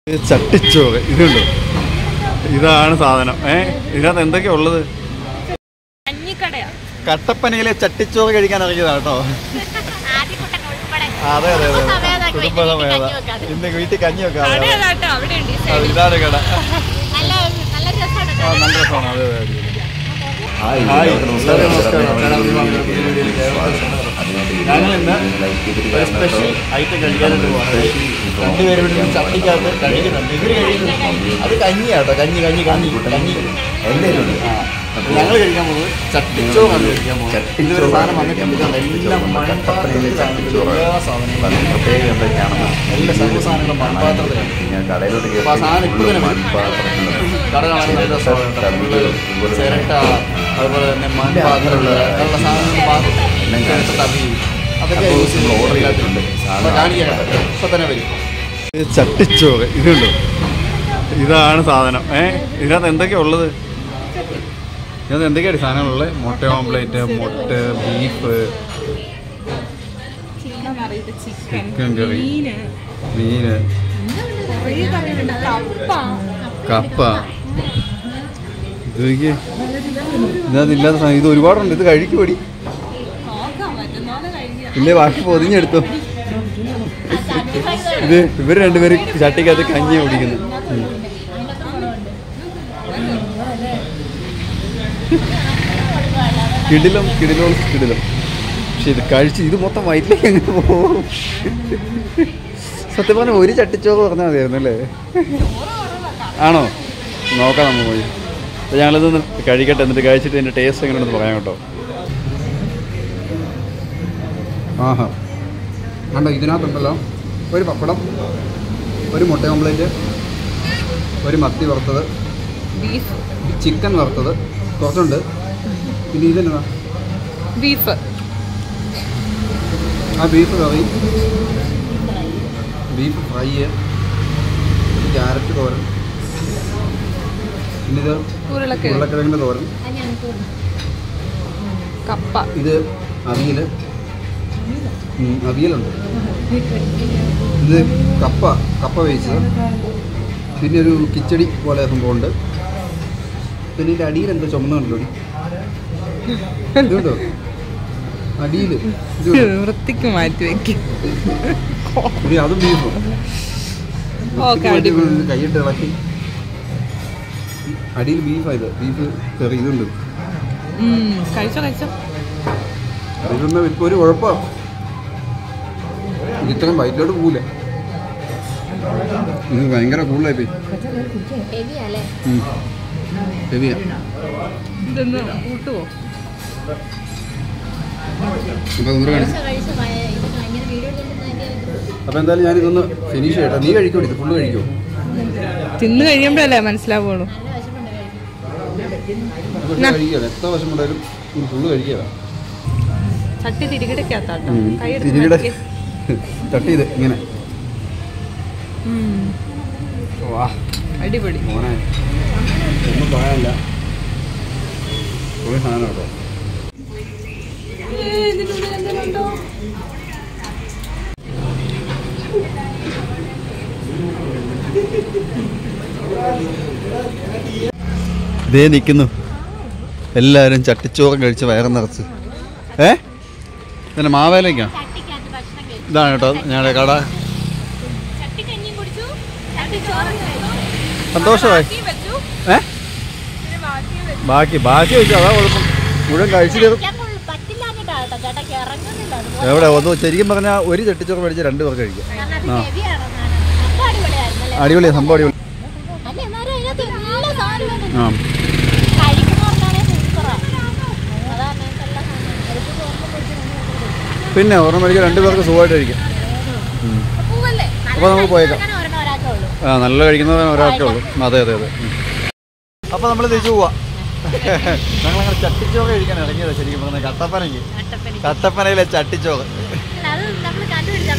ചട്ടിച്ചോറ് ഇതുണ്ടോ ഇതാണ് സാധനം ഏ ഇതിനകത്ത് എന്തൊക്കെയാ ഉള്ളത് കഞ്ഞിക്കടയാ കട്ടപ്പനയിലെ ചട്ടിച്ചോറ് കഴിക്കാൻ ഇറങ്ങിയതാ കേട്ടോ ആദ്യക്കുട്ടൻ ഉൾപ്പെടെ അതെ അതെ അതെ സമേത കുടുംബ സമേത ഇന്ന് വീട്ടിൽ കഞ്ഞി വെക്കാം അതെ, അതെ. കേട്ടോ അവിടെ ഉണ്ട് ഈ ആ, side. ഇതാണ് കട നല്ല നല്ല രസമാണ് ആ, നല്ല രസമാണ് അതെ അതെ അതെ. Hi hi. എല്ലാവർക്കും എല്ലാവർക്കും നമസ്കാരം. നമസ്കാരം ഞാൻ അഭിമാനം പുതിയ വീഡിയോയിലേക്ക് ഏവർക്കും ഞങ്ങൾ ഇന്ന് ഒരു സ്പെഷ്യൽ ഐറ്റം കഴിക്കാനായിട്ട് പോകുന്നത് രണ്ടുപേരും ഇവിടെ നിന്ന് ചട്ടിക്കകത്ത് കഴിക്കുന്നുണ്ട് ഇവര് കഴിക്കുന്നുണ്ട് അത് കഞ്ഞിയാട്ടോ കഞ്ഞി കഞ്ഞി കഞ്ഞി കഞ്ഞി എല്ലാവരും ഉണ്ട്. ആ. ഞങ്ങൾ കഴിക്കാൻ പോകുന്നത് ചട്ടിച്ചോറാണ് കഴിക്കാൻ പോകുന്നത് ചട്ടിച്ചോറ് ഇതൊരു സാധനം വന്നിട്ടുണ്ട് ഇതുണ്ട്. എല്ലാം കട്ടപ്പനയിലെ ചട്ടിച്ചോറ് എല്ലാ സാധനങ്ങളും അതിന് പ്രത്യേകത എന്തൊക്കെയാണെന്ന് എല്ലാ സർവ്വ സാധനങ്ങളും മൺപാത്രത്തിലാണ് ഞാൻ കടയിലോട്ട് അപ്പോൾ ആ സാധനം ഇപ്പോൾ തന്നെ വരും. മൺപാത്രങ്ങളും കട കാണാൻ നല്ല രസമാണ് കല്ലുകളും അതുപോലെ തന്നെ ചിരട്ട അതുപോലെ തന്നെ മൺപാത്രങ്ങൾ അങ്ങനെയുള്ള സാധനങ്ങൾ പാത്രം ചിരട്ട തവി അതൊക്കെ അപ്പോൾ യൂസ് ചെയ്യുന്ന order ചെയ്തിട്ടുണ്ട്. അപ്പോൾ കാണിക്കാം ഇപ്പം തന്നെ വരും ചട്ടിച്ചോറ് ഇതുണ്ടോ ഇതാണ് സാധനം ഏ ഇതിനകത്ത് എന്തൊക്കെയാ ഉള്ളത് ഇതിനകത്ത് എന്തൊക്കെയാണ് സാധനങ്ങളുള്ളത് മുട്ട ഓംപ്ലേറ്റ് മുട്ട ബീഫ് ചിക്കൻ കറി മീന് കപ്പ ഇത് നോക്കിയേ ഇതിനകത്ത് ഇല്ലാത്ത സാധനം ഇത് ഒരുപാടുണ്ട് ഇത് കഴിക്കുപടി ഇല്ലേ ബാക്കി പൊതിഞ്ഞെടുത്തു ഇത് ഇവർ രണ്ടുപേരും ചട്ടിക്കകത്ത് കഞ്ഞി കുടിക്കുന്നു ഉം. കിടിലം കിടിലോൾ കിടിലം പക്ഷെ ഇത് കഴിച്ച് ഇത് മൊത്തം വയറ്റിലേക്ക് എങ്ങനെ പോകും സത്യം പറഞ്ഞാൽ ഒരു ചട്ടിച്ചോറ് പറഞ്ഞാൽ മതിയായിരുന്നു അല്ലേ ആണോ നോക്കാം നമ്മൾ പോയി അപ്പോൾ ഞങ്ങളിതൊന്ന് കഴിക്കട്ടെ എന്നിട്ട് കഴിച്ചിട്ട് ഇതിൻ്റെ ടേസ്റ്റ് എങ്ങനെയാണെന്ന് പറയാം കേട്ടോ ആഹാ കണ്ടോ ഇതിനകത്തുണ്ടല്ലോ ഒരു പപ്പടം ഒരു മുട്ട ഓംപ്ലേറ്റ് ഒരു മത്തി വറുത്തത് ബീഫ് ചിക്കൻ വറുത്തത് കുറച്ചുണ്ട് പിന്നെ ഇതെന്നതാ ബീഫ് ആ ബീഫ് കറി ബീഫ് ഫ്രൈ ക്യാരറ്റ് തോരൻ പിന്നെ ഇത് ഉരുളക്കിഴങ്ങ് ഉരുളക്കിഴങ്ങിൻ്റെ തോരൻ കപ്പ ഇത് അവിയൽ ഉം, അവിയലുണ്ട് ഇത് കപ്പ കപ്പ വേവിച്ചത് പിന്നെ ഒരു കിച്ചടി പോലെ സംഭവമുണ്ട് പിന്നെ ഇതിൻ്റെ അടിയിൽ എന്തോ ചുമന്നുണ്ടല്ലോ ഇതുണ്ടോ അടിയിൽ ഇത് വൃത്തിക്ക് മാറ്റി വെക്കും ഇത് അതും ബീഫും ഓക്കെ അടിപൊളി കൈയിട്ട് ഇളക്കി അടിയിൽ ബീഫായത് ബീഫ് കറി ഇതുണ്ട് ഉം, കഴിച്ചോ കഴിച്ചോ ഇതൊന്നും ഇപ്പോൾ ഒരു കുഴപ്പമാണ് ഇത് ഇത്രയും വയറ്റിലോട്ട് പോകില്ല ഇത് ഭയങ്കര കൂടുതലായി പോയി ഹെവിയല്ലേ ഹെവിയാ ഇതൊന്ന് കൂട്ടുവോ അപ്പോൾ ഒന്നുകൂടെ കാണിച്ചു കഴിച്ച് ഭയ- ഇത് ഭയങ്കര വീഡിയോ എടുത്തിട്ടുണ്ടെങ്കിൽ അപ്പോൾ എന്തായാലും ഞാനിതൊന്ന് ഫിനിഷ് ചെയ്യട്ടെ നീ കഴിക്കോ ഇത് ഫുള്ള് കഴിക്കോ തിന്ന് കഴിയുമ്പോഴല്ലേ മനസ്സിലാവുള്ളൂ നല്ല വിശപ്പുണ്ട് കഴിക്കും പക്ഷേ കഴിക്കുക എത്ര വശം ഉണ്ടായാലും ഇത് ഫുള്ള് കഴിക്കുക ചട്ടി തിരികിടക്കാത്താട്ടോ കൈ എടുത്ത് തിരിയുടെ മടക്കി. തട്ടി ഇത് ഇങ്ങനെ ഉം, വാ അടിപൊളി മോനെ ഒന്നും പറയാനില്ല ഒരു സാധനം കേട്ടോ ഇതേ നിൽക്കുന്നു എല്ലാവരും ചട്ടിച്ചോറും കഴിച്ച് വയറും നിറച്ച് ഏ പിന്നെ മാവേലേക്കാണ് ചട്ടിക്കകത്ത് ഭക്ഷണം കഴിച്ചു ഇതാണ് കേട്ടോ ഞങ്ങളുടെ കട ചട്ടി കഞ്ഞിയും കുടിച്ചു ചട്ടി ചോറും കഴിച്ചു സന്തോഷമായി വെച്ചു ഏ ബാക്കി ബാക്കി വെച്ചു അതാ കുഴപ്പം മുഴുവൻ കഴിച്ചു തീർന്നു കഴിക്കാൻ കൊള്ളു- പറ്റില്ലാഞ്ഞിട്ടാ കേട്ടോ ചേട്ടക്ക് ഇറങ്ങുന്നില്ല അതുപോലെ എവിടെ ഒന്ന് ശരിക്കും പറഞ്ഞാൽ ഒരു ചട്ടിച്ചോറ് മേടിച്ച് രണ്ട് പേർക്ക് കഴിക്കാം കാരണം അത് ആ. ഹെവിയാണെന്നാണ് അപ്പൊ അടിപൊളിയായിരുന്നല്ലേ അടിപൊളിയാണ് സംഭവം അടിപൊളി അല്ല എന്നാലും അതിനകത്ത് എല്ലാ സാധനവും ആ കഴിക്കുന്നവർക്കാണെ സൂപ്പറാ അതാണ് എല്ലാ സാധനവും എടുത്ത് ചോറിന് പൊടിച്ച് നമ്മൾ പിന്നെ ഒരെണ്ണം മേടിക്കാൻ രണ്ട് പേർക്ക് സുഖമായിട്ട് കഴിക്കാം ഉം. പൂവല്ലേ അപ്പോൾ നമുക്ക് പോയേക്കാം. അങ്ങനെ ഒരെണ്ണം ഒരാൾക്കേ ഉള്ളൂ ആ നല്ല കഴിക്കുന്നവൻ ഒരാൾക്കേ ഉള്ളൂ അതെ അതെ അതെ അപ്പോൾ നമ്മൾ തിരിച്ചു പോവാം ഞങ്ങളങ്ങനെ ചട്ടിച്ചോറ് കഴിക്കാൻ ഇറങ്ങിയത് ശരിക്കും പറഞ്ഞാൽ കട്ടപ്പനയ്ക്ക് അട്ടപ്പനി കട്ടപ്പനയിലെ ചട്ടിച്ചോറ് അത് നമ്മൾ കണ്ടുപിടിച്ച